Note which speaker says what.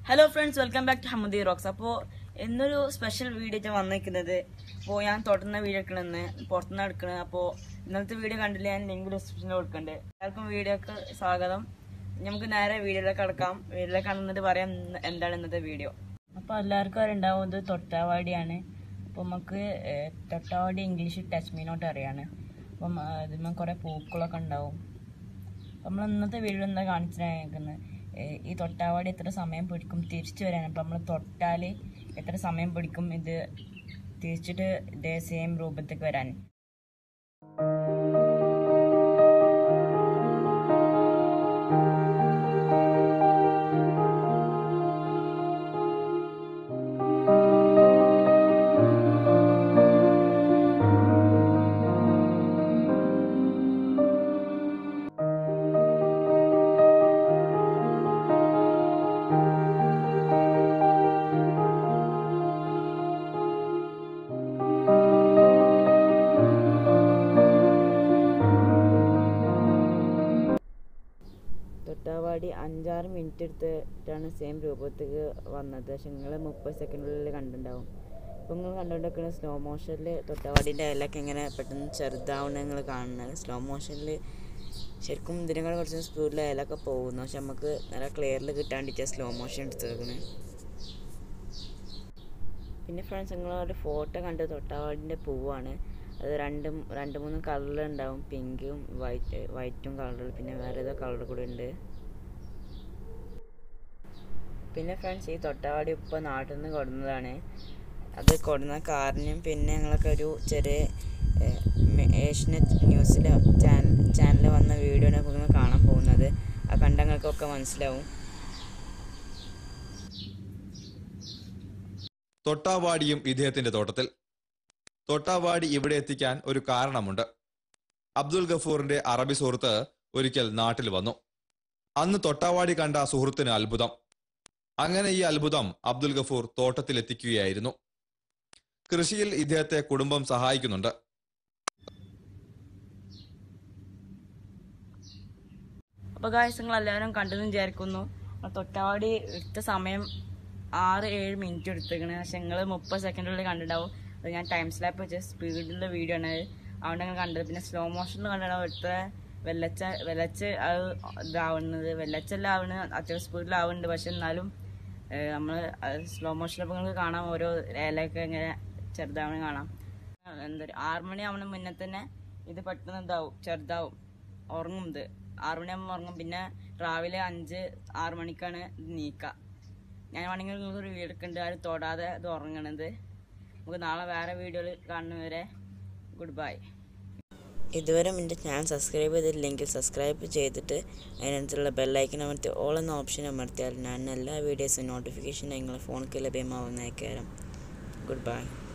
Speaker 1: hello friends welcome back to Hamadi rocks അപ്പോൾ എന്നൊരു special video ഞാൻ വന്നിരിക്കുന്നത് അപ്പോൾ ഞാൻ തുടർന്ന വീഡിയോ എടുക്കണമെന്ന് പുറത്തുനിന്ന് എടുക്കണത് അപ്പോൾ ഇന്നലത്തെ വീഡിയോ കണ്ടില്ല ഞാൻ ലിങ്ക് ഡിസ്ക്രിപ്ഷനിൽ കൊടുക്കുന്നുണ്ട് എല്ലാവർക്കും വീഡിയോക്ക് സ്വാഗതം നമുക്ക് നേരെ വീഡിയോയിലേക്ക് കടക്കാം വീഡിയോയിലേക്ക് കടന്നിട്ട് പറയാം ഇന്ന് എന്താണ് ഇന്നത്തെ വീഡിയോ അപ്പോൾ എല്ലാവർക്കും അറിയുണ്ടാവും ഇത് തൊട്ടാവാടിയാണ് അപ്പോൾ നമുക്ക് ഏഹ്, തൊട്ടാവാടി ഇംഗ്ലീഷ് ടച്ച് മീനോട്ട് അറിയാണ് അപ്പം ഇതിന്മേൽ കുറേ പൂക്കളൊക്കെ ഉണ്ടാവും നമ്മൾ ഇന്നത്തെ വീഡിയോ എന്താ കാണിച്ചിരിക്കുന്നത് ഈ തൊട്ടാവാടി എത്ര സമയം പിടിക്കും തിരിച്ചു വരാൻ അപ്പം നമ്മൾ തൊട്ടാൽ എത്ര സമയം പിടിക്കും ഇത് തിരിച്ചിട്ട് ഇതേ സെയിം രൂപത്തേക്ക് വരാൻ തൊട്ടാവാടി അഞ്ചാറ് മിനിറ്റ് എടുത്തിട്ടാണ് സെയിം രൂപത്തേക്ക് വന്നത് പക്ഷെ നിങ്ങൾ മുപ്പത് സെക്കൻഡിനുള്ളിൽ കണ്ടിട്ടുണ്ടാവും അപ്പോൾ നിങ്ങൾ കണ്ടുകൊണ്ടിരിക്കുന്ന സ്ലോ മോഷനിൽ തൊട്ടാവാടിൻ്റെ ഇലയൊക്കെ ഇങ്ങനെ പെട്ടെന്ന് ചെറുതാവണ നിങ്ങൾ കാണുന്നത് സ്ലോ മോഷനിൽ ശരിക്കും ഇതിനേക്കാൾ കുറച്ച് സ്പീഡിൽ ഇലയൊക്കെ പോകുന്നു പക്ഷെ നമുക്ക് നല്ല ക്ലിയറിൽ കിട്ടാണ്ടിട്ട് സ്ലോ മോഷൻ എടുത്തേക്കണേ പിന്നെ ഫ്രണ്ട്സ് നിങ്ങളൊരു ഫോട്ടോ കണ്ട് തൊട്ടാവാടിൻ്റെ പൂവാണ് അത് രണ്ടും രണ്ട് മൂന്ന് കളറിലുണ്ടാവും പിങ്കും വൈറ്റ് വൈറ്റും കളറിൽ പിന്നെ വേറെ ഏതോ കളർ കൂടി ഉണ്ട് പിന്നെ ഫ്രണ്ട്സ് ഈ തൊട്ടാവാടി ഇപ്പോൾ നാട്ടിൽ നിന്ന് കൊടുന്നതാണ് അത് കൊടുന്ന കാറിനും പിന്നെ ഞങ്ങളൊക്കെ ഒരു ചെറിയ ഏഷ്യനെറ്റ് ന്യൂസിൽ ചാനൽ ചാനലിൽ വന്ന വീഡിയോ ആണ് ഇപ്പോൾ നിങ്ങൾ കാണാൻ പോകുന്നത് ആ കണ്ടങ്ങൾക്കൊക്കെ മനസ്സിലാവും
Speaker 2: തൊട്ടാവാടിയും ഇദ്ദേഹത്തിന്റെ തോട്ടത്തിൽ തൊട്ടാവാടി ഇവിടെ എത്തിക്കാൻ ഒരു കാരണമുണ്ട് അബ്ദുൽ ഗഫൂറിന്റെ അറബി സുഹൃത്ത് ഒരിക്കൽ നാട്ടിൽ വന്നു അന്ന് തൊട്ടാവാടി കണ്ട ആ സുഹൃത്തിന് അത്ഭുതം അങ്ങനെ ഈ അത്ഭുതം അബ്ദുൽ ഗഫൂർ തോട്ടത്തിൽ എത്തിക്കുകയായിരുന്നു കൃഷിയിൽ ഇദ്ദേഹത്തെ കുടുംബം സഹായിക്കുന്നുണ്ട്
Speaker 1: അപ്പോൾ ഗായ്സ് നിങ്ങൾ എല്ലാവരും കണ്ടെന്ന് വിചാരിക്കുന്നു അപ്പോൾ തൊട്ടാവാടി എടുത്ത സമയം ആറ് ഏഴ് മിനിറ്റ് എടുത്തേക്കണ് പക്ഷെ നിങ്ങൾ മുപ്പത് സെക്കൻഡിനുള്ളിൽ കണ്ടിട്ടുണ്ടാവും അത് ഞാൻ ടൈം സ്ലാപ്പ് വെച്ച സ്പീഡിലുള്ള വീഡിയോ ആണ് അത് അതുകൊണ്ട് നിങ്ങൾ കണ്ടത് പിന്നെ സ്ലോ മോഷനിൽ കണ്ടിട്ടുണ്ടാവും എടുത്ത വെള്ളച്ച വെള്ളച്ച് അത് ഇതാവുന്നത് വെള്ളച്ചെല്ലാം ആവുന്നത് അത്യാവശ്യം സ്പീഡിലാവുന്നുണ്ട് പക്ഷെ എന്നാലും നമ്മൾ സ്ലോ മോഷനിലപ്പോൾ നിങ്ങൾക്ക് കാണാം ഓരോ ഇലയൊക്കെ ഇങ്ങനെ ചെറുതാവണ കാണാം എന്താ പറയുക ആറ് മണി ആവണ മുന്നേ തന്നെ ഇത് പെട്ടെന്ന് ഇതാവും ചെറുതാവും ഉറങ്ങും ഇത് ആറ് മണിയാകുമ്പോൾ ഉറങ്ങും പിന്നെ രാവിലെ അഞ്ച് ആറ് മണിക്കാണ് ഇത് നീക്കുക ഞാൻ വേണമെങ്കിൽ നിങ്ങൾക്ക് ഒരു വീഡിയോ എടുക്കുന്നുണ്ട് ആരും തൊടാതെ ഇത് ഉറങ്ങണത് നമുക്ക് നാളെ വേറെ വീഡിയോയിൽ കാണുന്നവരെ ഗുഡ് ബൈ ഇതുവരെ എൻ്റെ ചാനൽ സബ്സ്ക്രൈബ് ചെയ്തിട്ടില്ലെങ്കിൽ സബ്സ്ക്രൈബ് ചെയ്തിട്ട് അതിനകത്തുള്ള ബെല്ലൈക്കൻ അമർത്തി ഓൾ എന്ന ഓപ്ഷൻ അമർത്തിയാൽ ഞാൻ എല്ലാ വീഡിയോസും നോട്ടിഫിക്കേഷൻ നിങ്ങളുടെ ഫോണിൽ ലഭ്യമാവുന്നേക്കാരം ഗുഡ് ബൈ